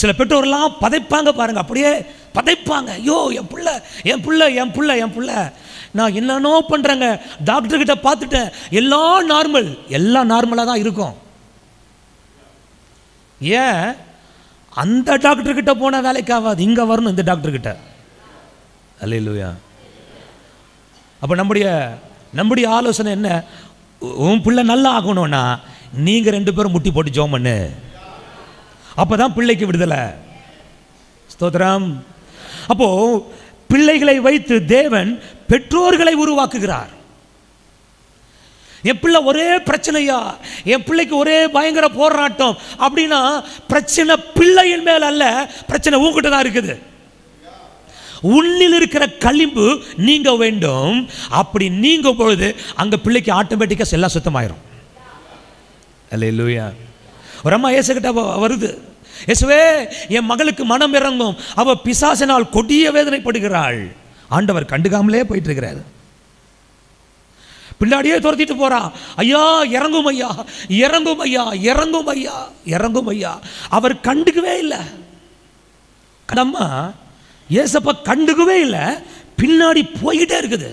சில பெற்றோர்லாம் பதைப்பாங்க பாருங்க அப்படியே பதைப்பாங்க ஐயோ என் புள்ள என் புள்ள என் புள்ள என் புள்ள நான் என்னென்னோ பண்ணுறேங்க டாக்டர் கிட்ட பார்த்துட்டேன் எல்லாம் நார்மல் எல்லாம் நார்மலாக தான் இருக்கும் ஏன் அந்த டாக்டர் கிட்ட போனால் வேலைக்கு ஆகாது இங்கே வரணும் இந்த டாக்டர் கிட்ட அல்லையா அப்போ நம்முடைய நம்முடைய ஆலோசனை என்ன உ- உன் பிள்ளை நல்லா ஆகணும்னா நீங்கள் ரெண்டு பேரும் முட்டி போட்டு ஜோம் பண்ணு அப்போ தான் பிள்ளைக்கு விடுதலை ஸ்தோத்திரம் அப்போ பிள்ளைகளை வைத்து தேவன் பெற்றோர்களை உருவாக்குகிறார் என் பிள்ளை ஒரே பிரச்சனையா என் பிள்ளைக்கு ஒரே பயங்கர போராட்டம் அப்படின்னா பிரச்சனை பிள்ளையின் மேல அல்ல பிரச்சனை உங்ககிட்ட தான் இருக்குது உன்னில் இருக்கிற களிம்பு நீங்க வேண்டும் அப்படி நீங்க பொழுது அங்க பிள்ளைக்கு ஆட்டோமேட்டிக்கா எல்லாம் சுத்தமாயிரும் அல்லேலூயா ஒரு அம்மா இயேசுகிட்ட வ- வருது இயேசுவே என் மகளுக்கு மனம் இறங்கும் அவ பிசாசினால் கொடிய வேதனைப்படுகிறாள் ஆண்டவர் கண்டுக்காமலே போயிட்டு இருக்கிறார் பின்னாடியே துரத்திட்டு போறான் ஐயா இறங்கும் ஐயா இறங்கும் ஐயா இறங்கும் ஐயா இறங்கும் ஐயா அவர் கண்டுக்கவே இல்லை அந்த அம்மா ஏசப்பா கண்டுக்கவே இல்லை பின்னாடி போயிட்டே இருக்குது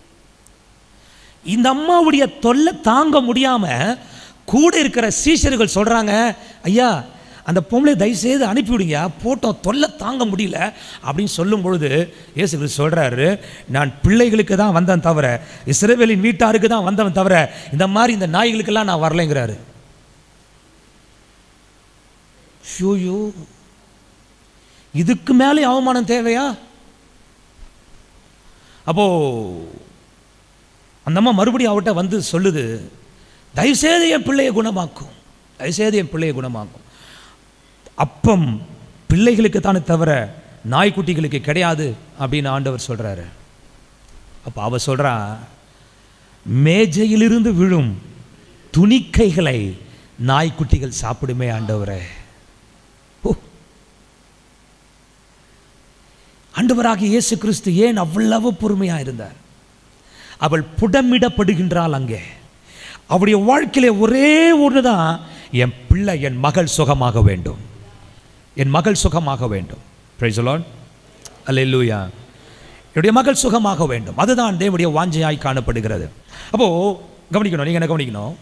இந்த அம்மாவுடைய தொல்லை தாங்க முடியாம கூட இருக்கிற சீஷர்கள் சொல்றாங்க ஐயா அந்த பொம்பளை தயவுசெய்து அனுப்பிவிடுங்க போட்டோம் தொல்லை தாங்க முடியல அப்படின்னு சொல்லும் பொழுது இயேசு கிறிஸ்து சொல்றாரு நான் பிள்ளைகளுக்கு தான் வந்தேன் தவிர இஸ்ரவேலின் வீட்டாருக்கு தான் வந்தவன் தவிர இந்த மாதிரி இந்த நாய்களுக்கெல்லாம் நான் வரலைங்கிறாரு ஷூயோ இதுக்கு மேலே அவமானம் தேவையா அப்போ அந்த அம்மா மறுபடியும் அவர்கிட்ட வந்து சொல்லுது தயவுசெய்து என் பிள்ளையை குணமாக்கும் தயவுசெய்து என் பிள்ளையை குணமாக்கும் அப்பம் பிள்ளைகளுக்கு தானே தவிர நாய்க்குட்டிகளுக்கு கிடையாது அப்படின்னு ஆண்டவர் சொல்றாரு அப்போ அவ சொல்றா மேஜையிலிருந்து விழும் துணிக்கைகளை நாய்க்குட்டிகள் சாப்பிடுமே ஆண்டவரே ஓ ஆண்டவராகிய இயேசு கிறிஸ்து ஏன் அவ்வளவு பொறுமையா இருந்தார் அவள் புடமிடப்படுகின்றாள் அங்கே அவளுடைய வாழ்க்கையில ஒரே ஒன்றுதான் என் பிள்ளை என் மகள் சுகமாக வேண்டும் என் மகள் சுகமாக வேண்டும் Praise the Lord. அல்லேலூயா என்னுடைய மகள் சுகமாக வேண்டும் அதுதான் தேவனுடைய வாஞ்சையாய் காணப்படுகிறது அப்போ கவனிக்கணும் நீங்க என்ன கவனிக்கணும்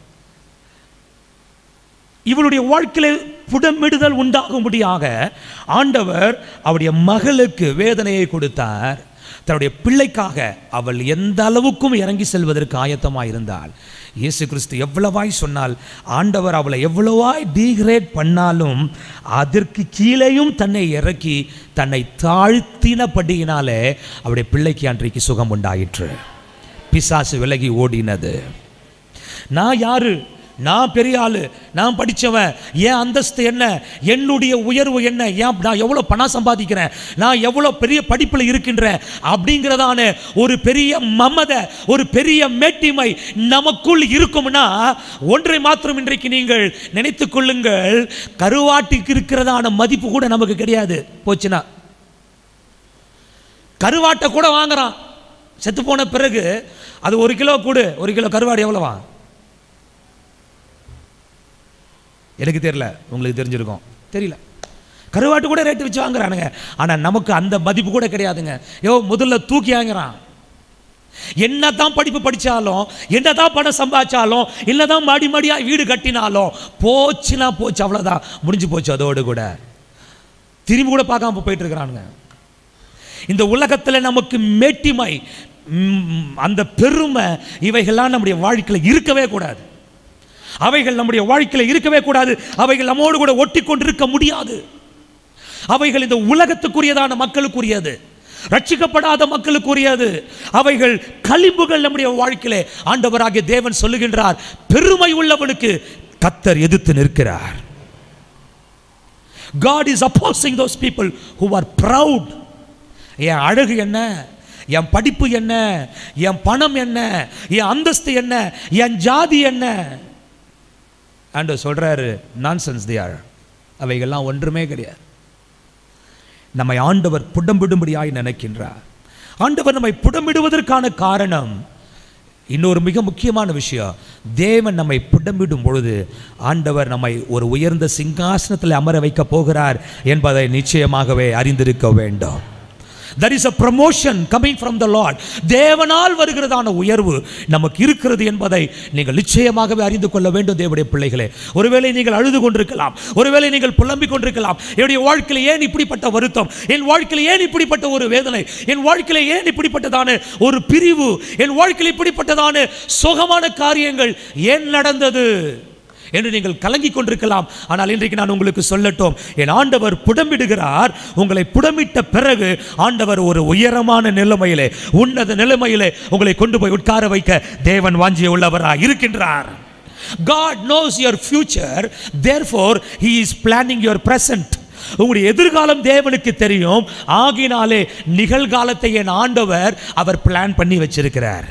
இவளுடைய வாழ்க்கையில புடமிடுதல் உண்டாகும்படியாக ஆண்டவர் அவருடைய மகளுக்கு வேதனையை கொடுத்தார் தன்னுடைய பிள்ளைக்காக அவள் எந்த அளவுக்கும் இறங்கி செல்வதற்கு ஆயத்தமாக இருந்தாள் இயேசு கிறிஸ்து எவ்வளவாய் சொன்னால் ஆண்டவர் அவளை எவ்வளவாய் டீக்ரேட் பண்ணாலும் அதற்கு கீழேயும் தன்னை இறக்கி தன்னை தாழ்த்தினபடியினாலே அவருடைய பிள்ளைக்கு அன்றைக்கு சுகம் உண்டாயிற்று பிசாசு விலகி ஓடினது நான் யாரு நான் பெரிய ஆளு நான் படிச்சவன் என் அந்தஸ்து என்ன என்னுடைய உயர்வு என்ன ஏன் நான் எவ்வளோ பணம் சம்பாதிக்கிறேன் நான் எவ்வளோ பெரிய படிப்பில் இருக்கின்றேன் அப்படிங்கிறதான ஒரு பெரிய மமத ஒரு பெரிய மேட்டிமை நமக்குள் இருக்கும்னா ஒன்றை மாத்திரம் இன்றைக்கு நீங்கள் நினைத்துக் கொள்ளுங்கள் கருவாட்டுக்கு இருக்கிறதான மதிப்பு கூட நமக்கு கிடையாது போச்சுன்னா கருவாட்டை கூட வாங்குறான் செத்து போன பிறகு அது ஒரு கிலோ கூடு ஒரு கிலோ கருவாடு எவ்வளவா எனக்கு தெரியல உங்களுக்கு தெரிஞ்சிருக்கும் தெரியல கருவாட்டு கூட ரேட்டு வச்சு வாங்குறானுங்க ஆனால் நமக்கு அந்த மதிப்பு கூட கிடையாதுங்க யோ முதல்ல தூக்கி வாங்குறான் என்னதான் படிப்பு படிச்சாலும் என்னதான் பணம் சம்பாதிச்சாலும் என்னதான் மாடி மாடியா வீடு கட்டினாலும் போச்சுன்னா போச்சு அவ்வளவுதான் முடிஞ்சு போச்சு அதோடு கூட திரும்பி கூட பார்க்காம போயிட்டு இருக்கிறானுங்க இந்த உலகத்தில் நமக்கு மேட்டிமை ம், அந்த பெருமை இவைகள்லாம் நம்முடைய வாழ்க்கையில் இருக்கவே கூடாது அவைகள் நம்முடைய வாழ்க்கையில் இருக்கவே கூடாது அவைகள் நம்மோடு கூட ஒட்டி கொண்டிருக்க முடியாது அவைகள் இந்த உலகத்துக்குரியதான மக்களுக்குரியது ரட்சிக்கப்படாத மக்களுக்குரியது அவைகள் களிம்புகள் நம்முடைய வாழ்க்கையிலே ஆண்டவராகிய தேவன் சொல்லுகின்றார் பெருமை உள்ளவனுக்கு கத்தர் எதிர்த்து நிற்கிறார் God is opposing those people who are proud என் அழகு என்ன என் படிப்பு என்ன என் பணம் என்ன என் அந்தஸ்து என்ன என் ஜாதி என்ன ஆண்டவர் சொல்றாரு நான்சென்ஸ் தியார் அவைகள்லாம் ஒன்றுமே கிடையாது நம்மை ஆண்டவர் புடம்பிடும்படியாய் நினைக்கின்றார் ஆண்டவர் நம்மை புடம்பிடுவதற்கான காரணம் இன்னொரு மிக முக்கியமான விஷயம் தேவன் நம்மை புடமிடும் பொழுது ஆண்டவர் நம்மை ஒரு உயர்ந்த சிங்காசனத்தில் அமர வைக்க போகிறார் என்பதை நிச்சயமாகவே அறிந்திருக்க வேண்டும் there is a promotion coming from the lord தேவனால் வருகிறதான உயர்வு நமக்கு இருக்கிறது என்பதை நீங்கள் நிச்சயமாகவே அறிந்து கொள்ள வேண்டும் தேவனுடைய பிள்ளைகளே ஒருவேளை நீங்கள் அழுது கொண்டிருக்கலாம் ஒருவேளை நீங்கள் புலம்பிக் கொண்டிருக்கலாம் என்னுடைய வாழ்க்கையில் ஏன் இப்படிப்பட்ட வருத்தம் என் வாழ்க்கையில் ஏன் இப்படிப்பட்ட ஒரு வேதனை என் வாழ்க்கையில் ஏன் இப்படிப்பட்டதான ஒரு பிரிவு என் வாழ்க்கையில் இப்படிப்பட்டதான சுகமான காரியங்கள் ஏன் நடந்தது என்று நீங்கள் கலங்கிக் கொண்டிருக்கலாம் ஆனால் இன்றைக்கு நான் உங்களுக்கு சொல்லட்டும் என் ஆண்டவர் புடமிடுகிறார் உங்களை புடமிட்ட பிறகு ஆண்டவர் ஒரு உயரமான நிலைமையிலே உன்னத நிலைமையிலே உங்களை கொண்டு போய் உட்கார வைக்க தேவன் வாஞ்சிய உள்ளவராக இருக்கின்றார் God knows your future therefore he is planning your present உங்களுடைய எதிர்காலம் தேவனுக்கு தெரியும் ஆகினாலே நிகழ்காலத்தை என் ஆண்டவர் அவர் பிளான் பண்ணி வச்சிருக்கிறார்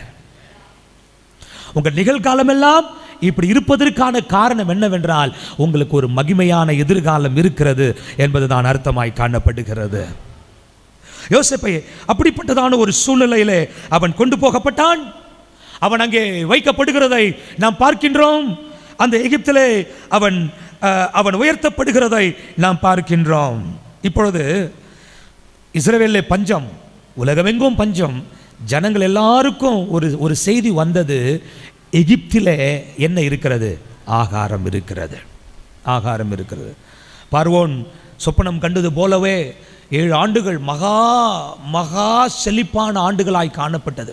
உங்கள் நிகழ்காலம் எல்லாம் இப்படி இருப்பதற்கான காரணம் என்னவென்றால் உங்களுக்கு ஒரு மகிமையான எதிர்காலம் இருக்கிறது என்பதுதான் அர்த்தமாய் காணப்படுகிறது யோசேப்பை அப்படிப்பட்டதான ஒரு சூழ்நிலையிலே அவன் கொண்டு போகப்பட்டான் அவன் அங்கே வைக்கப்படுகிறதை நாம் பார்க்கின்றோம் அந்த எகிப்திலே அவன் அஹ், அவன் உயர்த்தப்படுகிறதை நாம் பார்க்கின்றோம் இப்பொழுது இஸ்ரவேலிலே பஞ்சம் உலகமெங்கும் பஞ்சம் ஜனங்கள் எல்லாருக்கும் ஒரு ஒரு செய்தி வந்தது எகிப்திலே என்ன இருக்கிறது ஆகாரம் இருக்கிறது ஆகாரம் இருக்கிறது பார்வோன் சொப்பனம் கண்டது போலவே ஏழு ஆண்டுகள் மகா மகா செழிப்பான ஆண்டுகளாய் காணப்பட்டது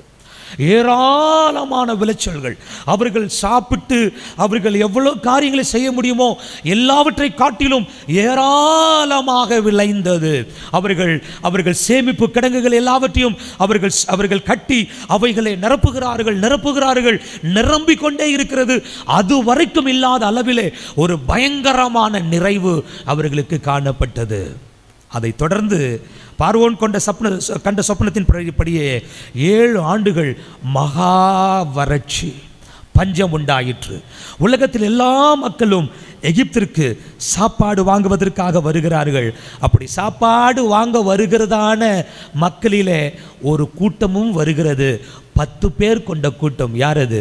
ஏராளமான விளைச்சல்கள் அவர்கள் சாப்பிட்டு அவர்கள் எவ்வளவு காரியங்களை செய்ய முடியுமோ எல்லாவற்றை காட்டிலும் ஏராளமாக விளைந்தது அவர்கள் அவர்கள் சேமிப்பு கிடங்குகள் எல்லாவற்றையும் அவர்கள் அவர்கள் கட்டி அவைகளை நிரப்புகிறார்கள் நிரப்புகிறார்கள் நிரம்பிக் கொண்டே இருக்கிறது அது வரைக்கும் இல்லாத அளவிலே ஒரு பயங்கரமான நிறைவு அவர்களுக்கு காணப்பட்டது அதைத் தொடர்ந்து பார்வோன் கொண்ட சப்ன கண்ட சொப்பனத்தின் படியே ஏழு ஆண்டுகள் மகா வறட்சி பஞ்சம் உண்டாயிற்று உலகத்தில் எல்லா மக்களும் எகிப்திற்கு சாப்பாடு வாங்குவதற்காக வருகிறார்கள் அப்படி சாப்பாடு வாங்க வருகிறதான மக்களிலே ஒரு கூட்டமும் வருகிறது பத்து பேர் கொண்ட கூட்டம் யார் அது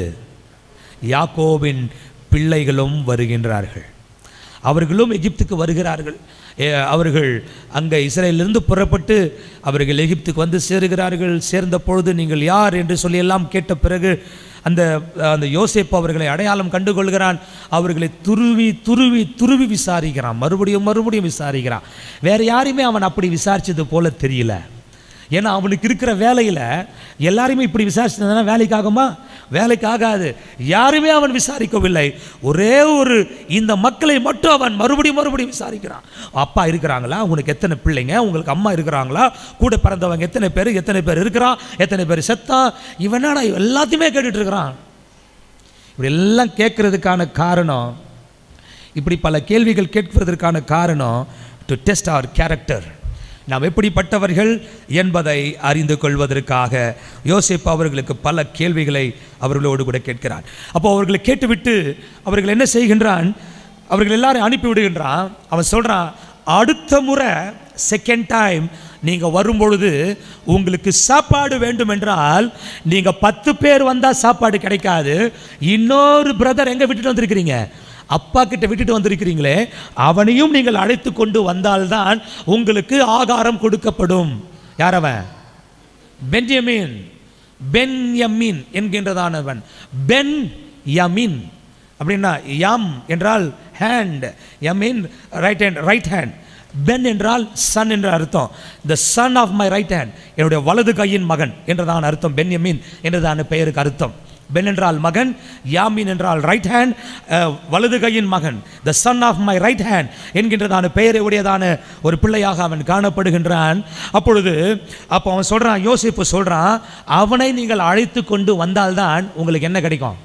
யாக்கோவின் பிள்ளைகளும் வருகின்றார்கள் அவர்களும் எகிப்துக்கு வருகிறார்கள் ஏ, அவர்கள் அங்கே இஸ்ரேலிலிருந்து புறப்பட்டு அவர்கள் எகிப்துக்கு வந்து சேருகிறார்கள் சேர்ந்த பொழுது நீங்கள் யார் என்று சொல்லி எல்லாம் கேட்ட பிறகு அந்த அந்த யோசேப்பு அவர்களை அடையாளம் கண்டுகொள்கிறான் அவர்களை துருவி துருவி துருவி விசாரிக்கிறான் மறுபடியும் மறுபடியும் விசாரிக்கிறான் வேற யாரையுமே அவன் அப்படி விசாரிச்சது போல தெரியல ஏன்னா அவனுக்கு இருக்கிற வேலையில் எல்லாருமே இப்படி விசாரிச்சதுனா வேலைக்கு ஆகுமா வேலைக்கு ஆகாது யாருமே அவன் விசாரிக்கவில்லை ஒரே ஒரு இந்த மக்களை மட்டும் அவன் மறுபடியும் மறுபடியும் விசாரிக்கிறான் அப்பா இருக்கிறாங்களா உங்களுக்கு எத்தனை பிள்ளைங்க உங்களுக்கு அம்மா இருக்கிறாங்களா கூட பிறந்தவங்க எத்தனை பேர் எத்தனை பேர் இருக்கிறான் எத்தனை பேர் செத்தா இவனாடா எல்லாத்தையுமே கேட்டுட்டு இருக்கிறான் இப்படி எல்லாம் கேட்கறதுக்கான காரணம் இப்படி பல கேள்விகள் கேட்பதற்கான காரணம் டு டெஸ்ட் our கேரக்டர் நாம் எப்படிப்பட்டவர்கள் என்பதை அறிந்து கொள்வதற்காக யோசிப்பு அவர்களுக்கு பல கேள்விகளை அவர்களோடு கூட கேட்கிறார் அப்போ அவர்களை கேட்டுவிட்டு அவர்கள் என்ன செய்கின்றான் அவர்கள் எல்லாரும் அனுப்பி விடுகின்றான் அவன் சொல்றான் அடுத்த முறை செகண்ட் டைம் நீங்கள் வரும்பொழுது உங்களுக்கு சாப்பாடு வேண்டும் என்றால் நீங்கள் பத்து பேர் வந்தால் சாப்பாடு கிடைக்காது இன்னொரு பிரதர் எங்கே விட்டுட்டு வந்திருக்கிறீங்க அப்பா கிட்ட விட்டுட்டு வந்திருக்கிறீங்களே அவனையும் நீங்கள் அழைத்து கொண்டு வந்தால்தான் உங்களுக்கு ஆகாரம் கொடுக்கப்படும் யார் அவன் பென்யமீன் பென்யமீன் என்கின்றதானவன் பென் யமீன் அப்படின்னா யம் என்றால் hand Yamin right hand right hand Ben என்றால் சன் என்ற அர்த்தம் the son of my right hand என்னுடைய வலது கையின் மகன் என்றதான அர்த்தம் பென்யமீன் என்றதான பெயருக்கு அர்த்தம் பென் என்றால் மகன் யாமின் என்றால் ரைட் ஹேண்ட் வலது கையின் மகன் the son of my right hand என்கின்றதான பெயரை உடையதான ஒரு பிள்ளையாக அவன் காணப்படுகின்றான் அப்பொழுது அப்போ அவன் சொல்றான் யோசிப்பு சொல்றான் அவனை நீங்கள் அழைத்து கொண்டு வந்தால்தான் உங்களுக்கு என்ன கிடைக்கும்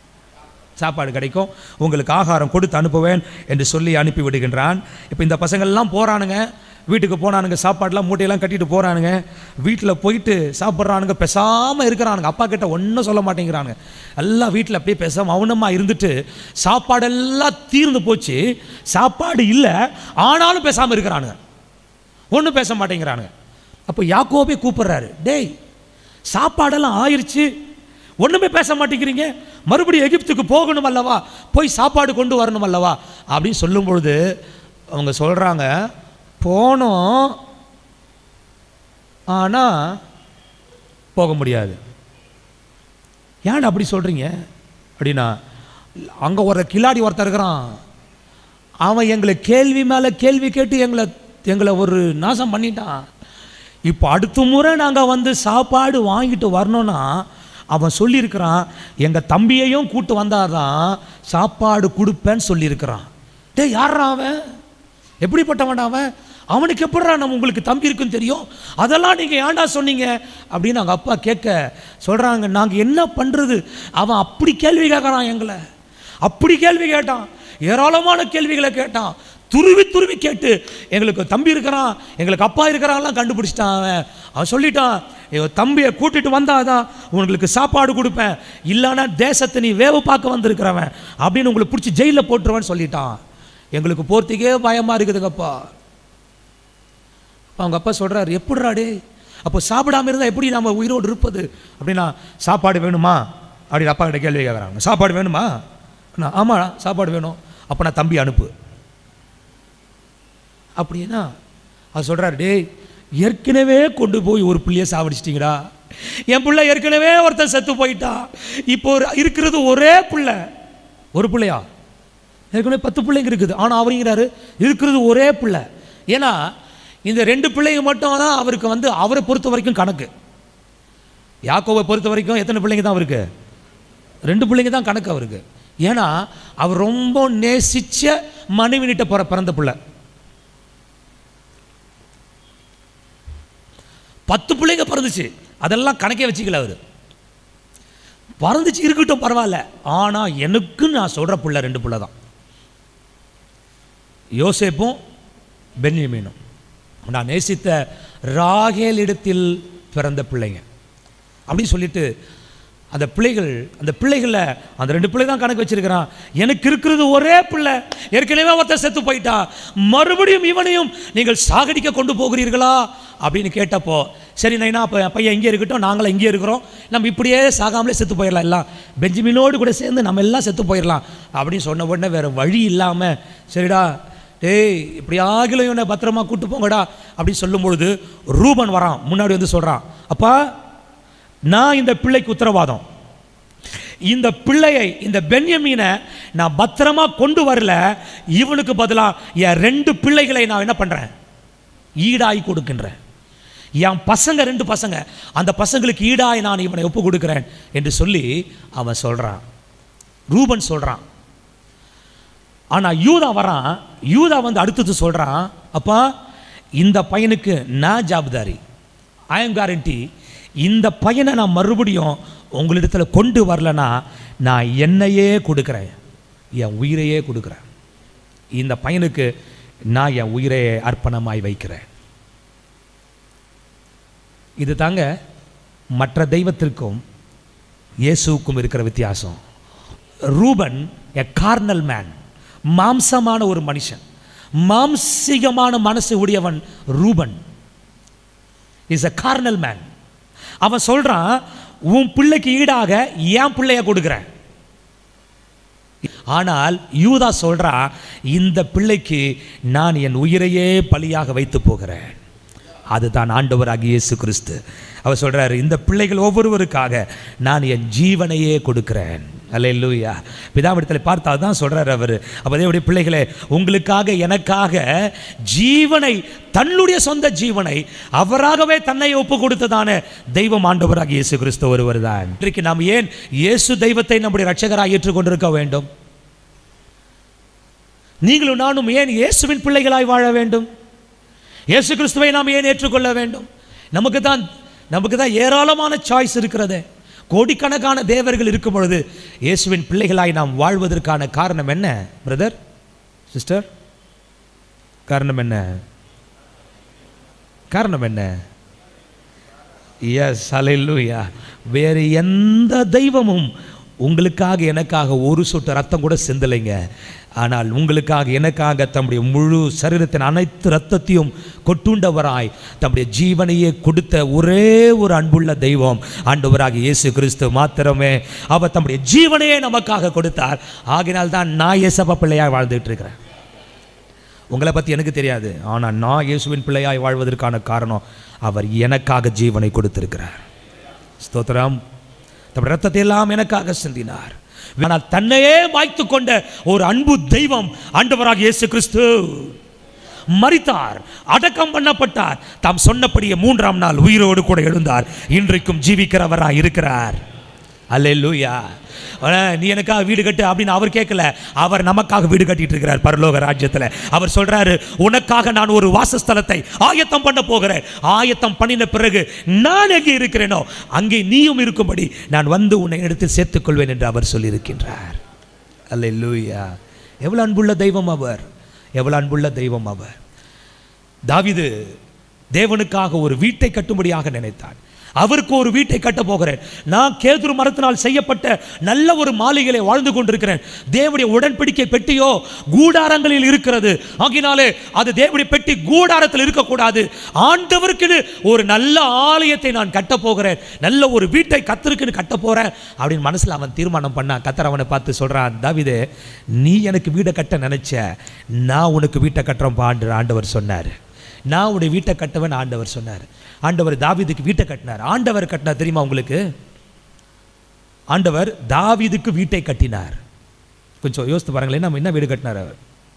சாப்பாடு கிடைக்கும் உங்களுக்கு ஆகாரம் கொடுத்து அனுப்புவேன் என்று சொல்லி அனுப்பி விடுகின்றான் இப்போ இந்த பசங்கள்லாம் போகிறானுங்க வீட்டுக்கு போனானுங்க சாப்பாடெலாம் மூட்டையெல்லாம் கட்டிட்டு போகிறானுங்க வீட்டில் போயிட்டு சாப்பிட்றானுங்க பேசாமல் இருக்கிறானுங்க அப்பா கிட்ட ஒன்றும் சொல்ல மாட்டேங்கிறானுங்க எல்லாம் வீட்டில் அப்படியே பேசாம மௌனமாக இருந்துட்டு சாப்பாடெல்லாம் தீர்ந்து போச்சு சாப்பாடு இல்லை ஆனாலும் பேசாமல் இருக்கிறானுங்க ஒன்றும் பேச மாட்டேங்கிறானுங்க அப்போ யாக்கோபே கூப்பிடுறாரு டேய் சாப்பாடெல்லாம் ஆயிருச்சு ஒண்ணுமே பேச மாட்டேங்கிறீங்க மறுபடியும் எகிப்துக்கு போகணும் அல்லவா போய் சாப்பாடு கொண்டு வரணும் அல்லவா அப்படின்னு சொல்லும் பொழுது அவங்க சொல்றாங்க போனோம் ஆனா போக முடியாது ஏன் அப்படி சொல்றீங்க அப்படின்னா அங்க ஒரு கில்லாடி ஒருத்தர் இருக்கிறான் அவன் எங்களை கேள்வி மேலே கேள்வி கேட்டு எங்களை எங்களை ஒரு நாசம் பண்ணிட்டான் இப்போ அடுத்த முறை நாங்கள் வந்து சாப்பாடு வாங்கிட்டு வரணும்னா அவன் சொல்லியிருக்கிறான் எங்கள் தம்பியையும் கூட்டு வந்தாதான் சாப்பாடு கொடுப்பேன்னு சொல்லியிருக்கிறான் டேய் யாரா அவன் எப்படிப்பட்டவன்டா அவன் அவனுக்கு எப்படிடா நம்ம உங்களுக்கு தம்பி இருக்குன்னு தெரியும் அதெல்லாம் நீங்கள் ஏன்டா சொன்னீங்க அப்படின்னு அவங்க அப்பா கேட்க சொல்கிறாங்க நாங்கள் என்ன பண்ணுறது அவன் அப்படி கேள்வி கேட்குறான் எங்களை அப்படி கேள்வி கேட்டான் ஏராளமான கேள்விகளை கேட்டான் துருவி துருவி கேட்டு எங்களுக்கு தம்பி இருக்கிறான் எங்களுக்கு அப்பா இருக்கிறான்லாம் கண்டுபிடிச்சிட்டான் அவன் அவன் சொல்லிட்டான் என் தம்பியை கூட்டிட்டு வந்தாதான் உங்களுக்கு சாப்பாடு கொடுப்பேன் இல்லைன்னா தேசத்தை நீ வேவு பார்க்க வந்திருக்கிறவன் அப்படின்னு உங்களுக்கு பிடிச்சி ஜெயிலில் போட்டுருவேன்னு சொல்லிட்டான் எங்களுக்கு போகிறதுக்கே பயமாக இருக்குதுங்கப்பா அவங்க அப்பா சொல்கிறாரு எப்படிடா டே அப்போ சாப்பிடாம இருந்தால் எப்படி நம்ம உயிரோடு இருப்பது அப்படின்னா சாப்பாடு வேணுமா அப்படின்னு அப்பா கிட்ட கேள்வி கேட்குறாங்க சாப்பாடு வேணுமா நான் ஆமாடா சாப்பாடு வேணும் அப்போ நான் தம்பி அனுப்பு அப்படின்னா அவர் சொல்கிறாரு டேய் ஏற்கனவே கொண்டு போய் ஒரு பிள்ளைய சாவடிச்சிட்டிங்கடா என் பிள்ளை ஏற்கனவே ஒருத்தன் செத்து போயிட்டா இப்போ ஒரு இருக்கிறது ஒரே பிள்ளை ஒரு பிள்ளையா ஏற்கனவே பத்து பிள்ளைங்க இருக்குது ஆனால் அவருங்கிறாரு இருக்கிறது ஒரே பிள்ளை ஏன்னா இந்த ரெண்டு பிள்ளைங்க மட்டும் தான் அவருக்கு வந்து அவரை பொறுத்த வரைக்கும் கணக்கு யாக்கோவை பொறுத்த வரைக்கும் எத்தனை பிள்ளைங்க தான் அவருக்கு ரெண்டு பிள்ளைங்க தான் கணக்கு அவருக்கு ஏன்னா அவர் ரொம்ப நேசிச்ச மனைவினிட்ட பிற பிறந்த பிள்ளை பத்து பிள்ளைங்க பிறந்துச்சு அதெல்லாம் கணக்கே வச்சுக்கல அவர் பிறந்துச்சு இருக்கட்டும் பரவாயில்ல ஆனால் எனக்கு நான் சொல்கிற பிள்ளை ரெண்டு பிள்ளை தான் யோசேப்பும் பென்யமீனும் நான் நேசித்த ராகேல் இடத்தில் பிறந்த பிள்ளைங்க அப்படின்னு சொல்லிட்டு அந்த பிள்ளைகள் அந்த பிள்ளைகளில் அந்த ரெண்டு பிள்ளை தான் கணக்கு வச்சிருக்கிறான் எனக்கு இருக்கிறது ஒரே பிள்ளை ஏற்கனவே ஒருத்தன் செத்து போயிட்டா மறுபடியும் இவனையும் நீங்கள் சாகடிக்க கொண்டு போகிறீர்களா அப்படின்னு கேட்டப்போ சரி நைனா அப்போ பையன் இங்கே இருக்கட்டும் நாங்களும் இங்கே இருக்கிறோம் நம்ம இப்படியே சாகாமலே செத்து போயிடலாம் எல்லாம் பெஞ்சமினோடு கூட சேர்ந்து நம்ம எல்லாம் செத்து போயிடலாம் அப்படின்னு சொன்ன உடனே வேறு வழி இல்லாமல் சரிடா டேய் இப்படி ஆகிலும் இவனை பத்திரமா கூட்டு போங்கடா அப்படின்னு சொல்லும் பொழுது ரூபன் வரான் முன்னாடி வந்து சொல்கிறான் அப்பா நான் இந்த பிள்ளைக்கு உத்தரவாதம் இந்த பிள்ளையை இந்த பென்யமீனை நான் பத்திரமா கொண்டு வரல இவனுக்கு பதிலாக என் ரெண்டு பிள்ளைகளை நான் என்ன பண்ணுறேன் ஈடாய் கொடுக்கின்றேன் என் பசங்க ரெண்டு பசங்க அந்த பசங்களுக்கு ஈடாய் நான் இவனை ஒப்பு கொடுக்கிறேன் என்று சொல்லி அவன் சொல்கிறான் ரூபன் சொல்கிறான் ஆனால் யூதா வரான் யூதா வந்து அடுத்தது சொல்கிறான் அப்பா இந்த பையனுக்கு நான் ஜாபுதாரி ஐ எம் கேரண்டி இந்த பையனை நான் மறுபடியும் உங்களிடத்தில் கொண்டு வரலனா நான் என்னையே கொடுக்குறேன் என் உயிரையே கொடுக்குறேன் இந்த பையனுக்கு நான் என் உயிரையே அர்ப்பணமாய் வைக்கிறேன் இது தாங்க மற்ற தெய்வத்திற்கும் இயேசுவுக்கும் இருக்கிற வித்தியாசம் ரூபன் எ கார்னல் மேன் மாம்சமான ஒரு மனுஷன் மாம்சிகமான மனசு உடையவன் Reuben is a carnal man அவன் சொல்றான் உன் பிள்ளைக்கு ஈடாக என் பிள்ளைய கொடுக்குறேன் ஆனால் யூதா சொல்றான் இந்த பிள்ளைக்கு நான் என் உயிரையே பலியாக வைத்து போகிறேன் அதுதான் ஆண்டவராகிய இயேசு கிறிஸ்து அவர் சொல்றாரு இந்த பிள்ளைகள் ஒவ்வொருவருக்காக நான் என் ஜீவனையே கொடுக்கிறேன் அல்லேலூயா பிதாவிடத்தில் பார்த்தா தான் சொல்றாரு அவர் அப்போ தேவடைய பிள்ளைகளே உங்களுக்காக எனக்காக ஜீவனை தன்னுடைய சொந்த ஜீவனை அவராகவே தன்னை ஒப்பு கொடுத்ததான தெய்வம் ஆண்டவராக இயேசு கிறிஸ்து ஒருவர் தான் இன்றைக்கு நாம் ஏன் இயேசு தெய்வத்தை நம்முடைய ரட்சகராக ஏற்றுக்கொண்டிருக்க வேண்டும் நீங்களும் நானும் ஏன் இயேசுவின் பிள்ளைகளாய் வாழ வேண்டும் இயேசு கிறிஸ்துவை நாம் ஏன் ஏற்றுக்கொள்ள வேண்டும் நமக்கு தான் நமக்கு தான் ஏராளமான சாய்ஸ் இருக்கிறதே கோடிக்கணக்கான தேவர்கள் இருக்கும் பொழுது இயேசுவின் பிள்ளைகளாய் நாம் வாழ்வதற்கான காரணம் என்ன பிரதர் சிஸ்டர் காரணம் என்ன காரணம் என்ன எஸ் அலையிலூயா வேறு எந்த தெய்வமும் உங்களுக்காக எனக்காக ஒரு சொட்டு ரத்தம் கூட சிந்தலைங்க ஆனால் உங்களுக்காக எனக்காக தம்முடைய முழு சரீரத்தின் அனைத்து ரத்தத்தையும் கொட்டுண்டவராய் தம்முடைய ஜீவனையே கொடுத்த ஒரே ஒரு அன்புள்ள தெய்வம் ஆண்டவராக இயேசு கிறிஸ்து மாத்திரமே அவர் தம்முடைய ஜீவனையே நமக்காக கொடுத்தார் ஆகினால் தான் நான் இயேசப்பா பிள்ளையாக வாழ்ந்துட்டு இருக்கிறேன் உங்களை பற்றி எனக்கு தெரியாது ஆனால் நான் இயேசுவின் பிள்ளையாய் வாழ்வதற்கான காரணம் அவர் எனக்காக ஜீவனை கொடுத்திருக்கிறார் ஸ்தோத்திரம் தம்முடைய ரத்தத்தை எல்லாம் எனக்காக சிந்தினார் ஆனால் தன்னையே மாய்த்து கொண்ட ஒரு அன்பு தெய்வம் ஆண்டவராக இயேசு கிறிஸ்து மரித்தார் அடக்கம் பண்ணப்பட்டார் தாம் சொன்னபடியே மூன்றாம் நாள் உயிரோடு கூட எழுந்தார் இன்றைக்கும் ஜீவிக்கிறவராய் இருக்கிறார் அல்லேலூயா அஹ், நீ எனக்காக வீடு கட்டு அப்படின்னு அவர் கேட்கல அவர் நமக்காக வீடு கட்டிட்டு இருக்கிறார் பரலோக ராஜ்யத்தில் அவர் சொல்றாரு உனக்காக நான் ஒரு வாசஸ்தலத்தை ஆயத்தம் பண்ண போகிறேன் ஆயத்தம் பண்ணின பிறகு நான் எங்கே இருக்கிறேனோ அங்கே நீயும் இருக்கும்படி நான் வந்து உன்னை எடுத்து சேர்த்துக்கொள்வேன் என்று அவர் சொல்லியிருக்கின்றார் அல்லேலூயா எவ்வளவு அன்புள்ள தெய்வம் அவர் எவ்வளவு அன்புள்ள தெய்வம் அவர் தாவீது தேவனுக்காக ஒரு வீட்டை கட்டும்படியாக நினைத்தான் அவருக்கு ஒரு வீட்டை கட்ட போகிறேன் நான் கேதுரு மரத்தினால் செய்யப்பட்ட நல்ல ஒரு மாளிகையிலே வாழ்ந்து கொண்டிருக்கிறேன் தேவனுடைய உடன்படிக்கை பெட்டியோ கூடாரங்களில் இருக்கிறது ஆகினாலே அது தேவனுடைய பெட்டி கூடாரத்தில் இருக்கக்கூடாது ஆண்டவருக்குன்னு ஒரு நல்ல ஆலயத்தை நான் கட்ட போகிறேன் நல்ல ஒரு வீட்டை கத்தருக்குன்னு கட்ட போறேன் அப்படின்னு மனசுல அவன் தீர்மானம் பண்ணான் கத்தர் அவனை பார்த்து சொல்றான் தாவிதே நீ எனக்கு வீடை கட்ட நினைச்ச நான் உனக்கு வீட்டை கட்டுறேன் ஆண்டு ஆண்டவர் சொன்னார் நான் உடைய வீட்டை கட்டுவேன் ஆண்டவர் சொன்னார் ஆண்டவர் தாவீதுக்கு வீட்டை கட்டினார் ஆண்டவர் கட்டினார் தெரியுமா உங்களுக்கு ஆண்டவர் தாவீதுக்கு வீட்டை கட்டினார் கொஞ்சம் யோசித்து பாருங்களேன் நம்ம என்ன வீடு கட்டினார் அவர்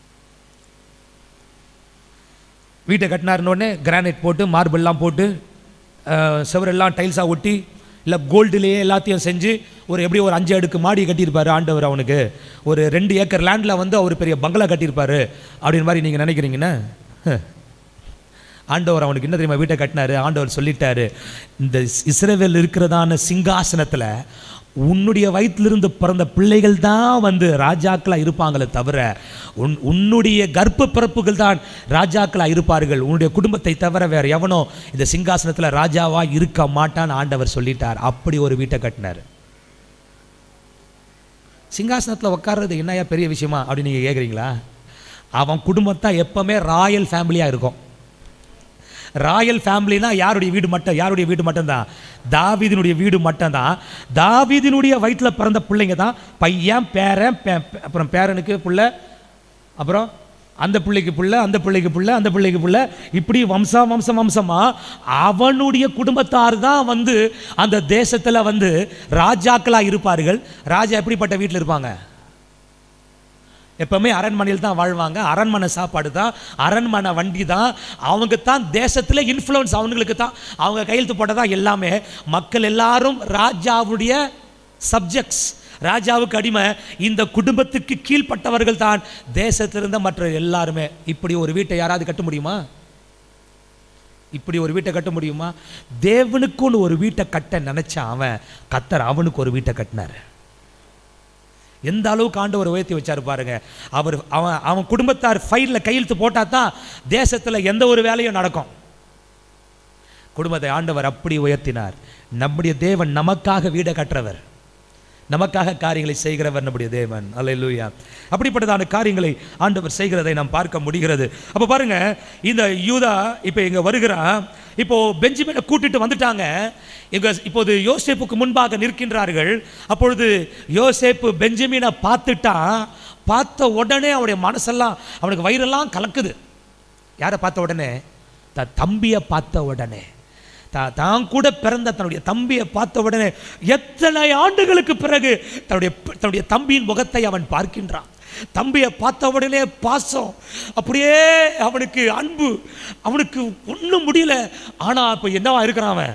வீட்டை கட்டினாருன்னு உடனே கிரானைட் போட்டு மார்பிள்லாம் போட்டு அஹ், சுவரெல்லாம் டைல்ஸாக ஒட்டி இல்லை கோல்டுலேயே எல்லாத்தையும் செஞ்சு ஒரு எப்படி ஒரு அஞ்சு அடுக்கு மாடி கட்டியிருப்பாரு ஆண்டவர் அவனுக்கு ஒரு ரெண்டு ஏக்கர் லேண்டில் வந்து அவர் பெரிய பங்களா கட்டியிருப்பாரு அப்படின்னு மாதிரி நீங்கள் நினைக்கிறீங்கன்னா ஹ். ஆண்டவர் அவனுக்கு என்ன தெரியுமா வீட்டை கட்டினாரு ஆண்டவர் சொல்லிட்டாரு இந்த இஸ்ரவேல் இருக்கிறதான சிங்காசனத்தில் உன்னுடைய வயிற்றிலிருந்து பிறந்த பிள்ளைகள் தான் வந்து ராஜாக்களாக இருப்பாங்களே தவிர உன் உன்னுடைய கர்ப்ப பிறப்புகள் தான் ராஜாக்களாக இருப்பார்கள் உன்னுடைய குடும்பத்தை தவிர வேற எவனோ இந்த சிங்காசனத்தில் ராஜாவா இருக்க மாட்டான்னு ஆண்டவர் சொல்லிட்டார் அப்படி ஒரு வீட்டை கட்டினார் சிங்காசனத்தில் உட்கார்றது என்னையா பெரிய விஷயமா அப்படின்னு நீங்கள் கேட்குறீங்களா அவன் குடும்பத்தை எப்பவுமே ராயல் ஃபேமிலியாக இருக்கும் ராயல் ஃபேமிலினா யாருடைய வீடு மட்டும் யாருடைய வீடு மட்டும்தான் தாவீதினுடைய வீடு மட்டும்தான் தாவீதினுடைய வயிற்றில் பிறந்த பிள்ளைங்க தான் பையன் பேரன் பே- பே- அப்புறம் பேரனுக்கு புள்ள அப்புறம் அந்த பிள்ளைக்கு புள்ள அந்த பிள்ளைக்கு புள்ள அந்த பிள்ளைக்கு புள்ள இப்படி வம்சா வம்சம் வம்சமா அவனுடைய குடும்பத்தார் தான் வந்து அந்த தேசத்துல வந்து ராஜாக்களா இருப்பார்கள் ராஜா எப்படிப்பட்ட வீட்டில் இருப்பாங்க எப்பவுமே அரண்மனையில் தான் வாழ்வாங்க அரண்மனை சாப்பாடு தான் அரண்மனை வண்டி தான் அவங்க தான் தேசத்தில் இன்ஃப்ளூயன்ஸ் அவங்களுக்கு தான் அவங்க கையெழுத்து போட்டதான் எல்லாமே மக்கள் எல்லாரும் ராஜாவுடைய சப்ஜெக்ட்ஸ் ராஜாவுக்கு அடிமை இந்த குடும்பத்துக்கு கீழ்ப்பட்டவர்கள் தான் தேசத்தில் இருந்த மற்ற எல்லாருமே இப்படி ஒரு வீட்டை யாராவது கட்ட முடியுமா இப்படி ஒரு வீட்டை கட்ட முடியுமா தேவனுக்குன்னு ஒரு வீட்டை கட்ட நினைச்ச அவன் கத்தர் அவனுக்கு ஒரு வீட்டை கட்டினார் எந்த அளவுக்கு ஆண்டவர் உயர்த்தி வச்சாரு பாருங்க அவர் அவன் அவன் குடும்பத்தார் ஃபைலில் கையெழுத்து போட்டா தான் தேசத்தில் எந்த ஒரு வேலையும் நடக்கும் குடும்பத்தை ஆண்டவர் அப்படி உயர்த்தினார் நம்முடைய தேவன் நமக்காக வீடை கட்டுறவர் நமக்காக காரியங்களை செய்கிறவர் நம்முடைய தேவன் அல்லேலூயா அப்படிப்பட்டதான காரியங்களை ஆண்டவர் செய்கிறதை நாம் பார்க்க முடிகிறது அப்போ பாருங்க இந்த யூதா இப்போ இங்க வருகிறான் இப்போ பெஞ்சமினை கூட்டிட்டு வந்துட்டாங்க இங்க இப்போது யோசேப்புக்கு முன்பாக நிற்கின்றார்கள் அப்பொழுது யோசேப்பு பெஞ்சமினை பார்த்துட்டான் பார்த்த உடனே அவனுடைய மனசெல்லாம் அவனுக்கு வயிறெல்லாம் கலக்குது யாரை பார்த்த உடனே த தம்பியை பார்த்த உடனே தா- தான் கூட பிறந்த தன்னுடைய தம்பியை பார்த்த உடனே எத்தனை ஆண்டுகளுக்கு பிறகு தன்னுடைய தன்னுடைய தம்பியின் முகத்தை அவன் பார்க்கின்றான் தம்பியை பார்த்த உடனே பாசம் அப்படியே அவனுக்கு அன்பு அவனுக்கு ஒன்றும் முடியல ஆனால் இப்போ என்னவா இருக்கிறான் அவன்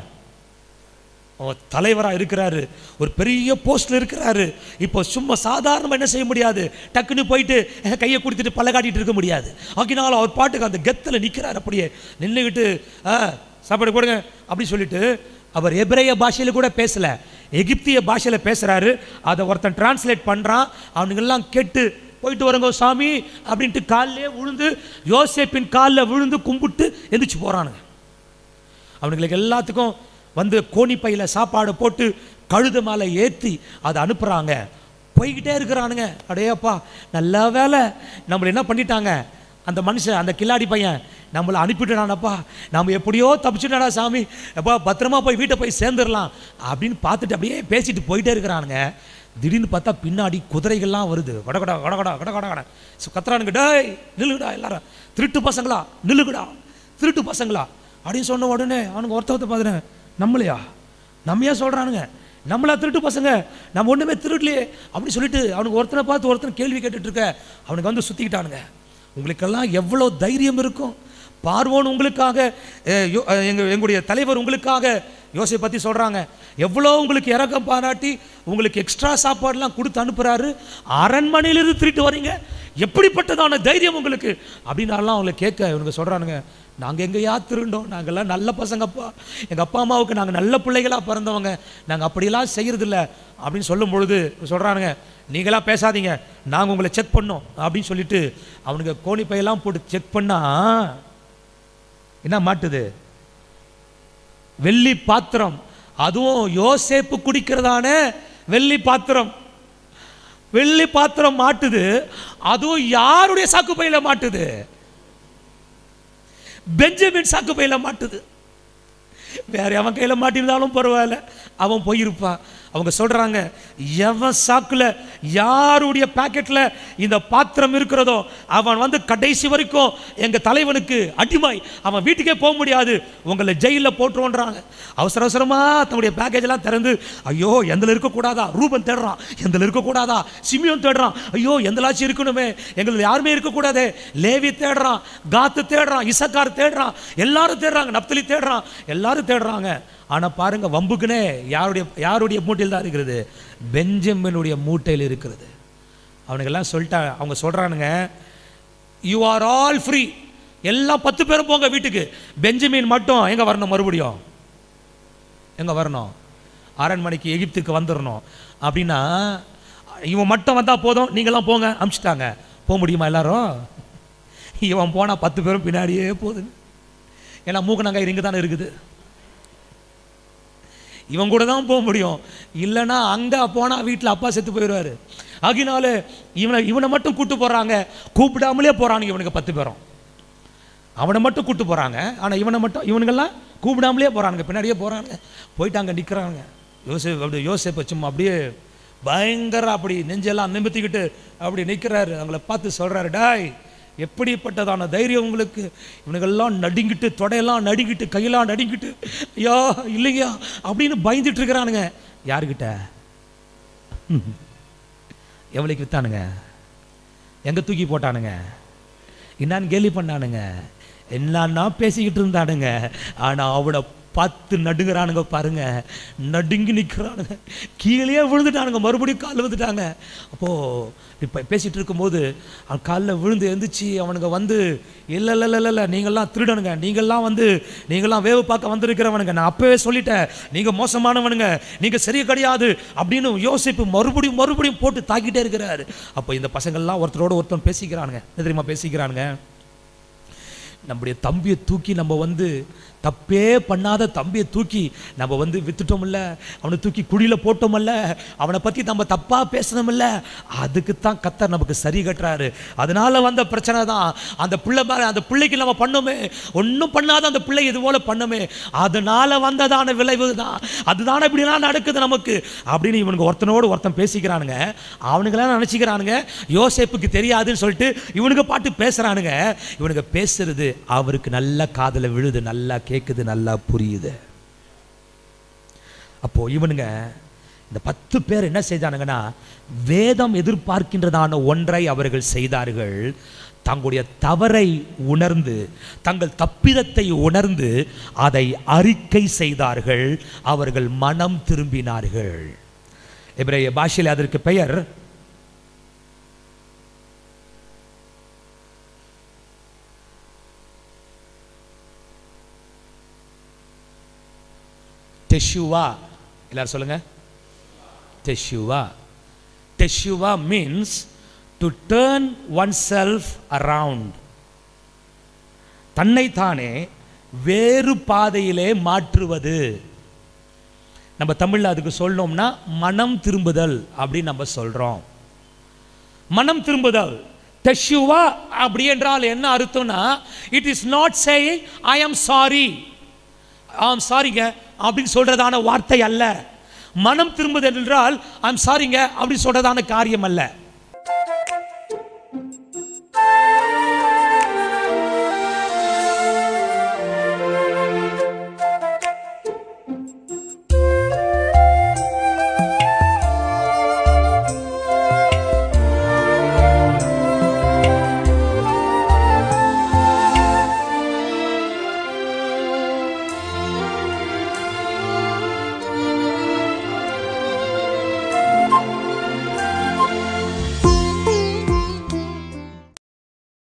அவன் தலைவராக இருக்கிறாரு ஒரு பெரிய போஸ்ட்ல இருக்கிறாரு இப்போ சும்மா சாதாரணமாக என்ன செய்ய முடியாது டக்குன்னு போயிட்டு அஹ், கையை கொடுத்துட்டு பல்ல காட்டிட்டு இருக்க முடியாது ஆகினாலும் அவர் பாட்டுக்கு அந்த கெத்தில் நிற்கிறார் அப்படியே நின்றுக்கிட்டு ஆ சாப்பாடு போடுங்க அப்படி சொல்லிட்டு அவர் எபிரேய பாஷையில் கூட பேசல எகிப்திய பாஷையில் பேசுறாரு அதை ஒருத்தன் டிரான்ஸ்லேட் பண்ணுறான் அவனுங்கெல்லாம் கேட்டு போயிட்டு வரங்க சாமி அப்படின்ட்டு காலிலே விழுந்து யோசேப்பின் காலில் விழுந்து கும்பிட்டு எந்திரிச்சு போகிறானுங்க அவனுங்களுக்கு எல்லாத்துக்கும் வந்து கோணி பையில சாப்பாடு போட்டு கழுத மேலே ஏற்றி அதை அனுப்புகிறாங்க போய்கிட்டே இருக்கிறானுங்க அடேப்பா நல்ல வேலை நம்மளை என்ன பண்ணிட்டாங்க அந்த மனுஷன் அந்த கில்லாடி பையன் நம்மளை அனுப்பிட்டுடானப்பா நம்ம எப்படியோ தப்பிச்சுட்டாடா சாமி எப்பா பத்திரமா போய் வீட்டை போய் சேர்ந்துடலாம் அப்படின்னு பார்த்துட்டு அப்படியே பேசிட்டு போயிட்டே இருக்கிறானுங்க திடீர்னு பார்த்தா பின்னாடி குதிரைகள்லாம் வருது கடகடா கடகடா கடகடா கட கத்துறானுங்க டேய் நில்லுடா எல்லாரும் திருட்டு பசங்களா நில்லுங்கடா திருட்டு பசங்களா அப்படின்னு சொன்ன உடனே அவனுக்கு ஒருத்த ஒருத்த பார்த்துறேன் நம்மளையா நம்மையா சொல்கிறானுங்க நம்மளா திருட்டு பசங்க நம்ம ஒன்றுமே திருடலையே அப்படி சொல்லிட்டு அவனுக்கு ஒருத்தனை பார்த்து ஒருத்தன் கேள்வி கேட்டுட்டு இருக்க அவனுக்கு வந்து சுற்றிக்கிட்டானுங்க உங்களுக்கெல்லாம் எவ்வளோ தைரியம் இருக்கும் பார்வோன் உங்களுக்காக அஹ், யோ- அஹ், எங்க எங்களுடைய தலைவர் உங்களுக்காக யோசை பற்றி சொல்கிறாங்க எவ்வளோ உங்களுக்கு இறக்கம் பாராட்டி உங்களுக்கு எக்ஸ்ட்ரா சாப்பாடுலாம் கொடுத்து அனுப்புகிறாரு அரண்மனையிலிருந்து திருட்டு வரீங்க எப்படிப்பட்டதான தைரியம் உங்களுக்கு அப்படின்னாலாம் அவங்களை கேட்க இவங்க சொல்கிறானுங்க நாங்கள் எங்கேயா திருண்டோம் நாங்கள்லாம் நல்ல பசங்கப்பா எங்கள் அப்பா அம்மாவுக்கு நாங்கள் நல்ல பிள்ளைகளாக பிறந்தவங்க நாங்கள் அப்படியெல்லாம் செய்கிறதில்ல அப்படின்னு சொல்லும் பொழுது சொல்கிறானுங்க நீங்களாம் பேசாதீங்க நாங்கள் உங்களை செக் பண்ணோம் அப்படின்னு சொல்லிட்டு அவனுங்க கோணி பையெல்லாம் போட்டு செக் பண்ணா என்ன மாட்டுது வெள்ளி பாத்திரம் அதுவும் யோசேப்பு குடிக்கிறதான வெள்ளி பாத்திரம் வெள்ளி பாத்திரம் மாட்டுது அதுவும் யாருடைய சாக்கு பையில மாட்டுது பெஞ்சமின் சாக்கு பையில மாட்டுது வேற அவன் கையில மாட்டியிருந்தாலும் பரவாயில்ல அவன் போயிருப்பான் அவங்க சொல்றாங்க எவன் சாக்குல யாருடைய பாக்கெட்ல இந்த பாத்திரம் இருக்கிறதோ அவன் வந்து கடைசி வரைக்கும் எங்க தலைவனுக்கு அடிமை அவன் வீட்டுக்கே போக முடியாது உங்களை ஜெயிலில் போட்டுருவோன்றாங்க அவசர அவசரமா தன்னுடைய பேக்கேஜ் எல்லாம் திறந்து ஐயோ எந்தில் இருக்கக்கூடாதா ரூபன் தேடுறான் எந்தில் இருக்கக்கூடாதா சிமியோன் தேடுறான் ஐயோ எந்தலாச்சும் இருக்கணுமே எங்களுக்கு யாருமே இருக்கக்கூடாதே லேவி தேடுறான் காத்து தேடுறான் இசக்கார் தேடுறான் எல்லாரும் தேடுறாங்க நப்தலி தேடுறான் எல்லாரும் தேடுறாங்க ஆனா பாருங்க வம்புக்குனே யாருடைய யாருடைய மூட்டையில் தான் இருக்கிறது பெஞ்சமினுடைய மூட்டையில் இருக்கிறது அவனுக்கெல்லாம் சொல்லிட்டா அவங்க சொல்றானுங்க யூ ஆர் ஆல் ஃப்ரீ எல்லாம் பத்து பேரும் போங்க வீட்டுக்கு பெஞ்சமின் மட்டும் எங்க வரணும் மறுபடியும் எங்க வரணும் அரண்மனைக்கு எகிப்துக்கு வந்துடணும் அப்படின்னா இவன் மட்டும் வந்தா போதும் நீங்களாம் போங்க அமிச்சிட்டாங்க போக முடியுமா எல்லாரும் இவன் போனா பத்து பேரும் பின்னாடியே போகுதுங்க ஏன்னா மூக்கணங்காய் இங்கே தானே இருக்குது இவன் கூட தான் போக முடியும் இல்லைன்னா அங்கே போனால் வீட்டில் அப்பா செத்து போயிடுவாரு ஆகினால இவனை இவனை மட்டும் கூட்டு போகிறாங்க கூப்பிடாமலே போகிறானுங்க இவனுக்கு பத்து பேரும் அவனை மட்டும் கூட்டு போகிறாங்க ஆனால் இவனை மட்டும் இவனுங்கெல்லாம் கூப்பிடாமலே போகிறானுங்க பின்னாடியே போகிறாங்க போயிட்டு அங்கே நிற்கிறாங்க யோசேப் அப்படி யோசேப்பை சும்மா அப்படியே பயங்கர அப்படி நெஞ்செல்லாம் நிமித்திக்கிட்டு அப்படி நிற்கிறாரு அவங்கள பார்த்து சொல்கிறாரு டாய் எப்படிப்பட்டதான தைரியம் உங்களுக்கு இவனுங்கெல்லாம் நடுங்கிட்டு தொடையெல்லாம் நடுங்கிட்டு கையெல்லாம் நடுங்கிட்டு ஐயா இல்லையா அப்படின்னு பயந்துட்டு இருக்கிறானுங்க யாருக்கிட்ட எவ்வளோக்கு வித்தானுங்க எங்கே தூக்கி போட்டானுங்க என்னான்னு கேலி பண்ணானுங்க என்னன்னா பேசிக்கிட்டு இருந்தானுங்க ஆனால் அவனை பத்து நடுங்கிறானுங்க பாருங்க நடுங்கி நிற்கிறானுங்க கீழே விழுந்துட்டானுங்க மறுபடியும் கால் விழுந்துட்டாங்க அப்போது இப்போ பேசிகிட்டு இருக்கும்போது அவன் காலில் விழுந்து எந்திரிச்சு அவனுங்க வந்து இல்லை இல்லை இல்லை இல்லை நீங்கள்லாம் திருடனுங்க நீங்கள்லாம் வந்து நீங்கள்லாம் வேவு பார்க்க வந்திருக்கிறவனுங்க நான் அப்போவே சொல்லிட்டேன் நீங்கள் மோசமானவனுங்க நீங்கள் சரி கிடையாது அப்படின்னு யோசிப்பு மறுபடியும் மறுபடியும் போட்டு தாக்கிட்டே இருக்கிறாரு அப்போ இந்த பசங்கள்லாம் ஒருத்தரோட ஒருத்தன் பேசிக்கிறானுங்க என்ன தெரியுமா பேசிக்கிறானுங்க நம்முடைய தம்பியை தூக்கி நம்ம வந்து தப்பே பண்ணாத தம்பியை தூக்கி நம்ம வந்து வித்துட்டோம்ல அவனை தூக்கி குழியில் போட்டோமல்ல அவனை பற்றி நம்ம தப்பாக பேசணுமில்ல அதுக்கு தான் கத்தர் நமக்கு சரி கட்டுறாரு அதனால வந்த பிரச்சனை தான் அந்த பிள்ளை மேலே அந்த பிள்ளைக்கு நம்ம பண்ணோமே ஒன்றும் பண்ணாத அந்த பிள்ளை இது போல பண்ணோமே அதனால வந்ததான விளைவு தான் அதுதானே இப்படிலாம் நடக்குது நமக்கு அப்படின்னு இவனுக்கு ஒருத்தனோடு ஒருத்தன் பேசிக்கிறானுங்க அவனுங்களாம் நினச்சிக்கிறானுங்க யோசேப்புக்கு தெரியாதுன்னு சொல்லிட்டு இவனுக்கு பாட்டு பேசுகிறானுங்க இவனுங்க பேசுறது அவருக்கு நல்ல காதில் விழுது நல்லா கேட்குது நல்லா புரியுது அப்போ இவனுங்க இந்த பத்து பேர் என்ன செய்தானுங்கன்னா வேதம் எதிர்பார்க்கின்றதான ஒன்றை அவர்கள் செய்தார்கள் தங்களுடைய தவறை உணர்ந்து தங்கள் தப்பிதத்தை உணர்ந்து அதை அறிக்கை செய்தார்கள் அவர்கள் மனம் திரும்பினார்கள் எபிரேய பாஷையில் அதற்கு பெயர் டெஷுவா எல்லாரும் சொல்லுங்க teshuva teshuva means to turn oneself around தன்னைத்தானே வேறு பாதையிலே மாற்றுவது நம்ம தமிழில் அதுக்கு சொல்லணும்னா மனம் திரும்புதல் அப்படின்னு நம்ம சொல்கிறோம் மனம் திரும்புதல் தெஷுவா அப்படி என்றால் என்ன அர்த்தம்னா it is not saying I am sorry ஆம் சாரிங்க அப்படின்னு சொல்றதான வார்த்தை அல்ல மனம் திரும்புதல் என்றால் ஐம் சாரிங்க அப்படி சொல்றதான காரியம் அல்ல